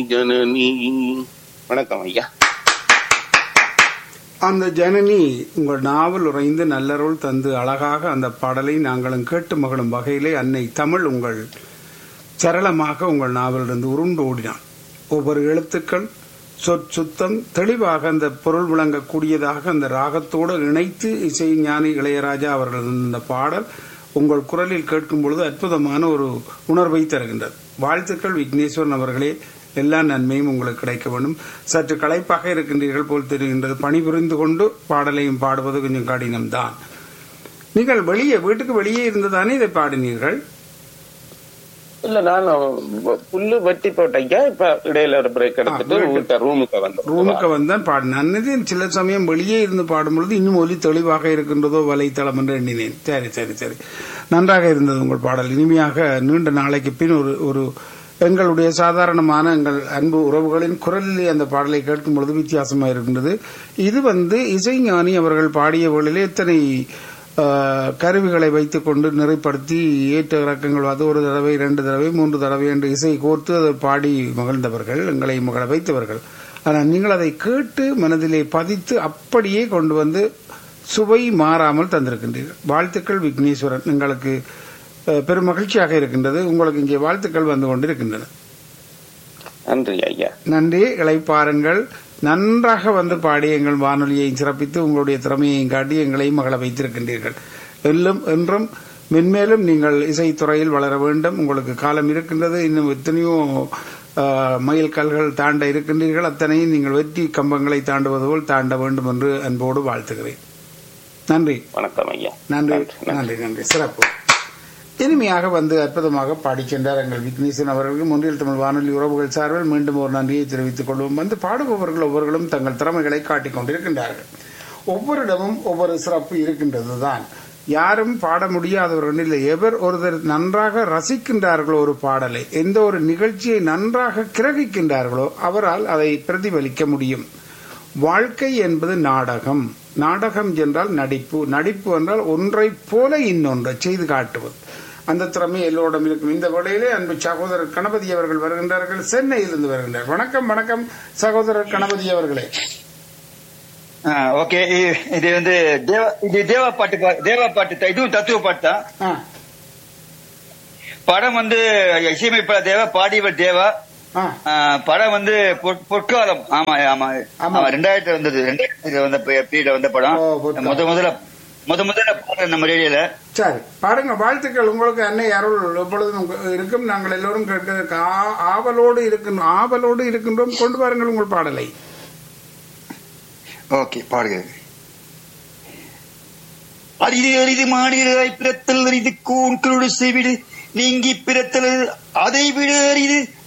ஜனனி வணக்கம் ஐயா அந்த ஜனனி உங்கள் நாவல் உறைந்து நல்லருள் தந்து அழகாக அந்த பாடலை நாங்களும் கேட்டு மகளும் வகையிலே அன்னை தமிழ் உங்கள் சரளமாக உங்கள் நாவலிருந்து உருண்டு ஓடினான் ஒவ்வொரு எழுத்துக்கள் சொற்சுத்தம் தெளிவாக அந்த பொருள் விளங்கக்கூடியதாக அந்த ராகத்தோடு இணைத்து இசை ஞானி இளையராஜா அவர்கள் இந்த பாடல் உங்கள் குரலில் கேட்கும் பொழுது அற்புதமான ஒரு உணர்வை தருகின்றது வாழ்த்துக்கள் விக்னேஸ்வரன் அவர்களே எல்லா நன்மையும் உங்களுக்கு கிடைக்க வேண்டும் சற்று களைப்பாக இருக்கின்றீர்கள் போல் தெரிகின்றது பணிபுரிந்து கொண்டு பாடலையும் பாடுவது கொஞ்சம் கடினம்தான் நீங்கள் வெளியே வீட்டுக்கு வெளியே இருந்துதானே இதை பாடினீர்கள் இல்ல நான் புல்லு வெட்டி போட்டேங்க இப்ப இடையில ஒரு பிரேக் எடுத்துட்டு break. வீட்டை ரூமுக்கு வந்தோம் ரூமுக்கு வந்தான் பாடினேன் அன்னது சில சமயம் வெளியே இருந்து பாடும்பொழுது இன்னும் ஒலி தெளிவாக இருக்கின்றதோ வலைத்தளம் என்று எண்ணினேன் சரி சரி சரி நன்றாக இருந்தது உங்கள் பாடல் இனிமையாக நீண்ட நாளைக்கு பின் ஒரு ஒரு எங்களுடைய சாதாரணமான எங்கள் அன்பு உறவுகளின் குரலிலே அந்த பாடலை கேட்கும் பொழுது வித்தியாசமாக இருக்கின்றது இது வந்து இசைஞானி அவர்கள் பாடிய வேளையிலே எத்தனை ஆஹ், கருவிகளை வைத்துக் கொண்டு நிறைப்படுத்தி ஏற்ற இறக்கங்கள் அது ஒரு தடவை இரண்டு தடவை மூன்று தடவை என்று இசை கோர்த்து அதை பாடி மகிழ்ந்தவர்கள் எங்களை மகள வைத்தவர்கள் ஆனால் நீங்கள் அதை கேட்டு மனதிலே பதித்து அப்படியே கொண்டு வந்து சுவை மாறாமல் தந்திருக்கின்றீர்கள் வாழ்த்துக்கள் விக்னேஸ்வரன் எங்களுக்கு அஹ், பெரும் மகிழ்ச்சியாக இருக்கின்றது உங்களுக்கு இங்கே வாழ்த்துக்கள் வந்து கொண்டிருக்கின்றன நன்றி ஐயா நன்றி இளைப்பாருங்கள் நன்றாக வந்து பாடி எங்கள் வானொலியை சிறப்பித்து உங்களுடைய திறமையையும் காட்டி எங்களையும் மகள வைத்திருக்கின்றீர்கள் எல்லும் என்றும் மென்மேலும் நீங்கள் இசைத்துறையில் வளர வேண்டும் உங்களுக்கு காலம் இருக்கின்றது இன்னும் எத்தனையோ ஆஹ், மைல் கல்கள் தாண்ட இருக்கின்றீர்கள் அத்தனையும் நீங்கள் வெற்றி கம்பங்களை தாண்டுவது போல் தாண்ட வேண்டும் என்று அன்போடு வாழ்த்துகிறேன் நன்றி வணக்கம் ஐயா நன்றி நன்றி. நன்றி நன்றி சிறப்பு இனிமையாக வந்து அற்புதமாக பாடிச் சென்றார் எங்கள் விக்னேசன் அவர்களுக்கு முன்றில் தமிழ் வானொலி உறவுகள் சார்பில் மீண்டும் ஒரு நன்றியை தெரிவித்துக் கொள்வோம் வந்து பாடுபவர்கள் ஒவ்வொருவர்களும் தங்கள் திறமைகளை காட்டிக் கொண்டிருக்கின்றார்கள் ஒவ்வொரு இடமும் ஒவ்வொரு சிறப்பு இருக்கின்றது தான் யாரும் பாட முடியாதவர்கள் இல்லை எவர் ஒருவர் நன்றாக ரசிக்கின்றார்களோ ஒரு பாடலை எந்த ஒரு நிகழ்ச்சியை நன்றாக கிரகிக்கின்றார்களோ அவரால் அதை பிரதிபலிக்க முடியும் வாழ்க்கை என்பது நாடகம் நாடகம் என்றால் நடிப்பு நடிப்பு என்றால் ஒன்றை போல இன்னொன்றை செய்து காட்டுவது அந்த திறமை எல்லோரிடம் இருக்கும் இந்த வேளையிலே அன்பு சகோதரர் கணபதி அவர்கள் வருகின்றார்கள் சென்னையிலிருந்து வருகின்றார் வணக்கம் வணக்கம் சகோதரர் கணபதி அவர்களே ஓகே இது வந்து தேவ இது தேவா பாட்டு பா- தேவா பாட்டு தான். இதுவும் தத்துவ பாட்டு தான் ஆ, படம் வந்து இசையமைப்பாளர் தேவா பாடியவர் தேவா ஆ, ஆ, படம் வந்து பொற்- பொற்காலம் ஆமா ஆமா ஆமா. ஆமா ரெண்டாயிரத்துல வந்தது ரெண்டாயிரத்துல வந்த பீரியட்ல வந்த படம் ஓ, பொற்காலம். முத முதல்ல முத முதல்ல பாடுறேன் நம்ம ரேடியோல சரி பாருங்க வாழ்த்துக்கள் உங்களுக்கு அன்னை அருள் எப்பொழுதும் உங்க- இருக்கும் நாங்கள் எல்லோரும் கேட்க ஆவலோடு இருக்கின்றோம் ஆவலோடு இருக்கின்றோம் கொண்டு வாருங்கள் உங்கள் பாடலை ஓகே பாடுகிறது அரிது அரிது மாடுகிறாய் பிறத்தல் அரிது கூண்களோடு செய்விடு நீங்கி பிறத்தல் அதை விட அரிது